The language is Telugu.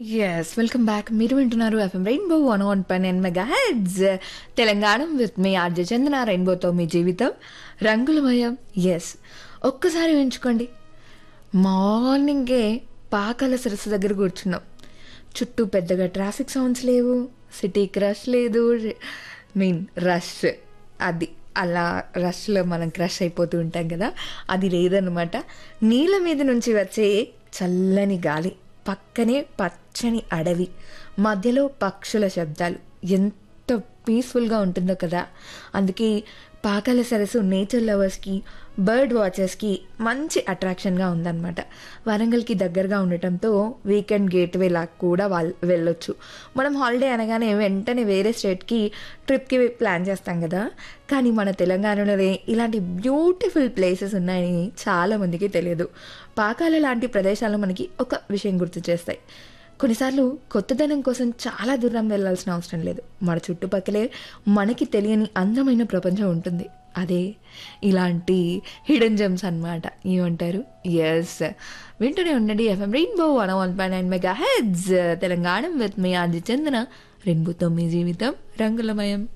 ఎస్ వెల్కమ్ బ్యాక్ మీరు వింటున్నారు FM Rainbow one one point nine mega heads Telangana with మీ ఆర్జ చందన రెయిన్బోతో మీ జీవితం రంగులమయం ఎస్ ఒక్కసారి ఉంచుకోండి మార్నింగే పాకాల సరస్సు దగ్గర కూర్చున్నాం చుట్టూ పెద్దగా ట్రాఫిక్ సౌండ్స్ లేవు సిటీకి రష్ లేదు మీన్ రష్ అది అలా రష్లో మనం క్రష్ అయిపోతూ ఉంటాం కదా అది లేదనమాట నీళ్ళ మీద నుంచి వచ్చే చల్లని గాలి పక్కనే పచ్చని అడవి మధ్యలో పక్షుల శబ్దాలు ఎంత పీస్ఫుల్గా ఉంటుందో కదా అందుకే పాకాల సరస్సు నేచర్ లవర్స్కి బర్డ్ వాచర్స్కి మంచి అట్రాక్షన్గా ఉందన్నమాట వరంగల్కి దగ్గరగా ఉండటంతో వీకెండ్ గేట్వే లాగా కూడా వాళ్ళు వెళ్ళొచ్చు మనం హాలిడే అనగానే వెంటనే వేరే స్టేట్కి ట్రిప్కి ప్లాన్ చేస్తాం కదా కానీ మన తెలంగాణలోనే ఇలాంటి బ్యూటిఫుల్ ప్లేసెస్ ఉన్నాయని చాలామందికి తెలియదు పాకాల లాంటి ప్రదేశాలు మనకి ఒక విషయం గుర్తు చేస్తాయి కొన్నిసార్లు కొత్తదనం కోసం చాలా దూరం వెళ్ళాల్సిన అవసరం లేదు మన చుట్టుపక్కలే మనకి తెలియని అందమైన ప్రపంచం ఉంటుంది అదే ఇలాంటి హిడెన్ జెమ్స్ అనమాట ఏమంటారు ఎస్ వింటూనే ఉండండి FM Rainbow one one point nine mega heads Telangana with మీ ఆది చందన రెయిన్బోతో మీ జీవితం రంగులమయం